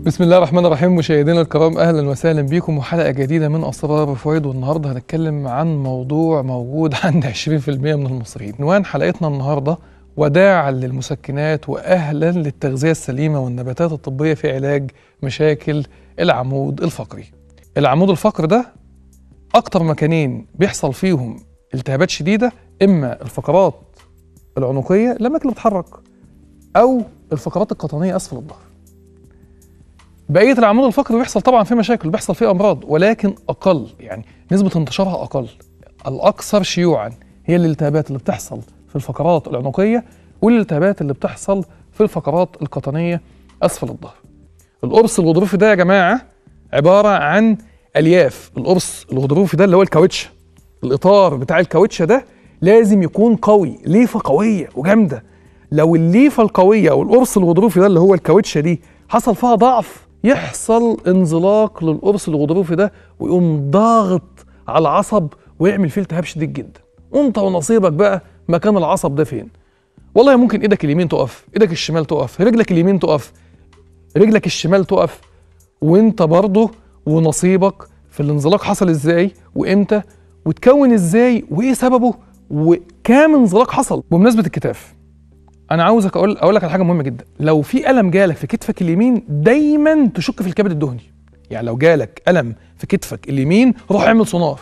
بسم الله الرحمن الرحيم مشاهدينا الكرام اهلا وسهلا بكم وحلقه جديده من اسرار فوائد والنهارده هنتكلم عن موضوع موجود عند 20% من المصريين عنوان حلقتنا النهارده وداعا للمسكنات واهلا للتغذيه السليمه والنباتات الطبيه في علاج مشاكل العمود الفقري العمود الفقري ده اكتر مكانين بيحصل فيهم التهابات شديده اما الفقرات العنقيه الاماكن اللي بتتحرك او الفقرات القطنيه اسفل الظهر بقيه العمود الفقري بيحصل طبعا فيه مشاكل بيحصل فيه امراض ولكن اقل يعني نسبه انتشارها اقل الاكثر شيوعا هي الالتهابات اللي بتحصل في الفقرات العنقيه والالتهابات اللي بتحصل في الفقرات القطنيه اسفل الظهر القرص الغضروفي ده يا جماعه عباره عن الياف القرص الغضروفي ده اللي هو الكاوتشه الاطار بتاع الكاوتشه ده لازم يكون قوي ليفه قويه وجامده لو الليفه القويه او القرص الغضروفي ده اللي هو الكاوتشه دي حصل فيها ضعف يحصل انزلاق للقرص الغضروفي ده ويقوم ضاغط على العصب ويعمل فيه التهاب شديد جدا وانت ونصيبك بقى مكان العصب ده فين والله ممكن ايدك اليمين تقف ايدك الشمال تقف رجلك اليمين تقف رجلك الشمال تقف وانت برضه ونصيبك في الانزلاق حصل ازاي وامتى وتكون ازاي وايه سببه وكام انزلاق حصل بمناسبه الكتاف انا عاوزك اقول اقول لك على حاجه مهمه جدا لو في الم جالك في كتفك اليمين دايما تشك في الكبد الدهني يعني لو جالك الم في كتفك اليمين روح اعمل سونار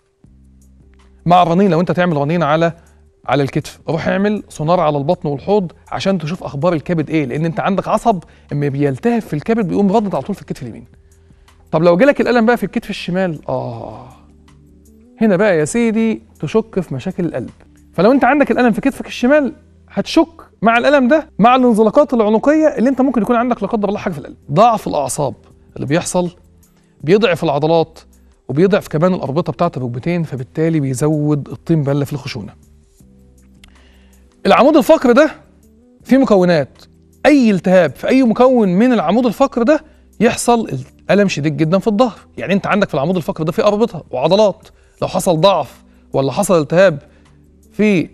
مع الرنين لو انت تعمل رنين على على الكتف روح اعمل سونار على البطن والحوض عشان تشوف اخبار الكبد ايه لان انت عندك عصب اما بيلتهب في الكبد بيقوم ردد على طول في الكتف اليمين طب لو جالك الالم بقى في الكتف الشمال اه هنا بقى يا سيدي تشك في مشاكل القلب فلو انت عندك الالم في كتفك الشمال هتشك مع الالم ده مع الانزلاقات العنقيه اللي انت ممكن يكون عندك لا قدر الله حاجه في القلب ضعف الاعصاب اللي بيحصل بيضعف العضلات وبيضعف كمان الاربطه بتاعه الركبتين فبالتالي بيزود الطين بله في الخشونه العمود الفقري ده فيه مكونات اي التهاب في اي مكون من العمود الفقري ده يحصل الم شديد جدا في الظهر يعني انت عندك في العمود الفقري ده في اربطه وعضلات لو حصل ضعف ولا حصل التهاب في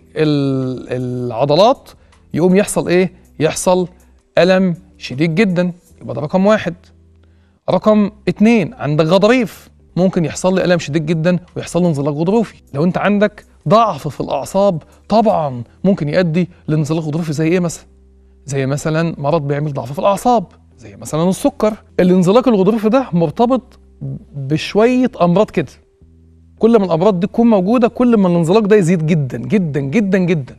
العضلات يقوم يحصل ايه يحصل الم شديد جدا يبقى ده رقم واحد رقم اتنين عندك غضاريف ممكن يحصل لي الم شديد جدا ويحصل لي انزلاق غضروفي لو انت عندك ضعف في الاعصاب طبعا ممكن يؤدي لانزلاق غضروفي زي ايه مثلا زي مثلا مرض بيعمل ضعف في الاعصاب زي مثلا السكر الانزلاق الغضروفي ده مرتبط بشويه امراض كده كل ما الامراض دي تكون موجوده كل ما الانزلاق ده يزيد جدا جدا جدا جدا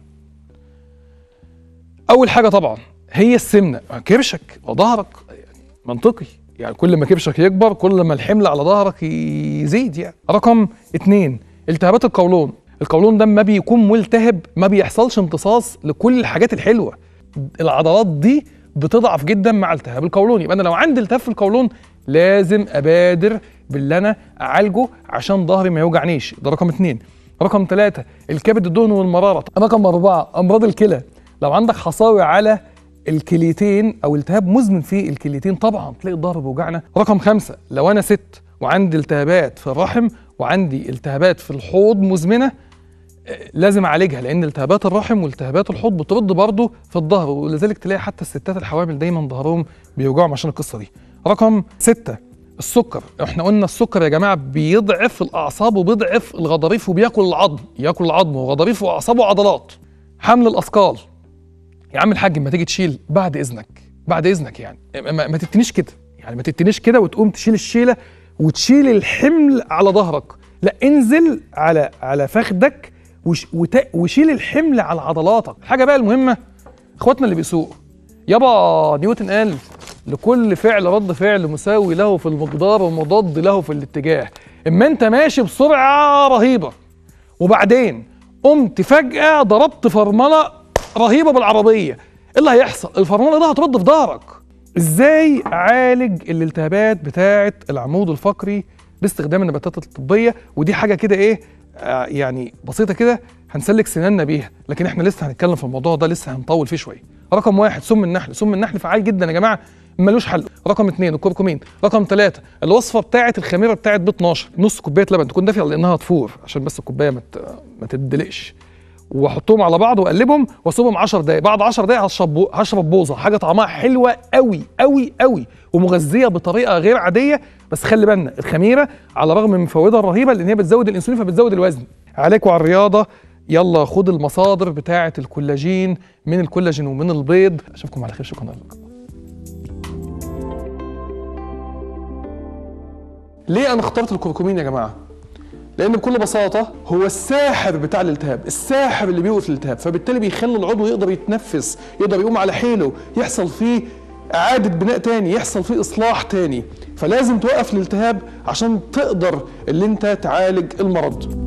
اول حاجه طبعا هي السمنه كرشك وظهرك منطقي يعني كل ما كرشك يكبر كل ما الحمل على ظهرك يزيد يعني رقم اتنين التهابات القولون القولون ده ما بيكون ملتهب ما بيحصلش امتصاص لكل الحاجات الحلوه العضلات دي بتضعف جدا مع التهاب القولون يبقى انا لو عندي التهاب في القولون لازم ابادر باللي انا اعالجه عشان ظهري ما يوجعنيش ده رقم اتنين رقم ثلاثة الكبد الدهن والمرارة رقم أربعة أمراض الكلى لو عندك حصاوي على الكليتين أو التهاب مزمن في الكليتين طبعا تلاقي الظهر بيوجعنا رقم خمسة لو أنا ست وعندي التهابات في الرحم وعندي التهابات في الحوض مزمنة لازم اعالجها لان التهابات الرحم والتهابات الحوض بترد برضه في الظهر ولذلك تلاقي حتى الستات الحوامل دايما ظهرهم بيوجعهم عشان القصه دي رقم ستة السكر احنا قلنا السكر يا جماعه بيضعف الاعصاب وبيضعف الغضاريف وبياكل العظم ياكل العظم وغضاريف واعصاب وعضلات حمل الاثقال يا عم الحاج ما تيجي تشيل بعد اذنك بعد اذنك يعني ما, ما تتنيش كده يعني ما تتنيش كده وتقوم تشيل الشيله وتشيل الحمل على ظهرك لا انزل على على فخدك وش وت... وشيل الحمل على عضلاتك الحاجه بقى المهمه اخواتنا اللي بيسوقوا يابا نيوتن قال لكل فعل رد فعل مساوي له في المقدار ومضاد له في الاتجاه اما انت ماشي بسرعه رهيبه وبعدين قمت فجاه ضربت فرمله رهيبه بالعربيه ايه اللي هيحصل الفرمله ده هترد في ظهرك ازاي اعالج الالتهابات بتاعه العمود الفقري باستخدام النباتات الطبيه ودي حاجه كده ايه آه يعني بسيطه كده هنسلك سناننا بيها لكن احنا لسه هنتكلم في الموضوع ده لسه هنطول فيه شويه رقم واحد سم النحل سم النحل فعال جدا يا جماعه ملوش حل رقم اثنين الكركمين رقم ثلاثة الوصفة بتاعة الخميرة بتاعة ب 12 نص كوباية لبن تكون دافية لأنها تفور عشان بس الكوباية ما ما تدلقش واحطهم على بعض واقلبهم واسيبهم 10 دقايق بعد 10 دقايق هشرب هشرب بوظه حاجه طعمها حلوه قوي قوي قوي ومغذيه بطريقه غير عاديه بس خلي بالنا الخميره على الرغم من فوائدها الرهيبه لان هي بتزود الانسولين فبتزود الوزن عليكم على الرياضه يلا خد المصادر بتاعه الكولاجين من الكولاجين ومن البيض اشوفكم على خير شكرا لكم ليه انا اخترت الكركمين يا جماعه لان بكل بساطه هو الساحر بتاع الالتهاب الساحر اللي بيوقف الالتهاب فبالتالي بيخلي العضو يقدر يتنفس يقدر يقوم على حيله يحصل فيه اعاده بناء تاني يحصل فيه اصلاح تاني فلازم توقف الالتهاب عشان تقدر اللي انت تعالج المرض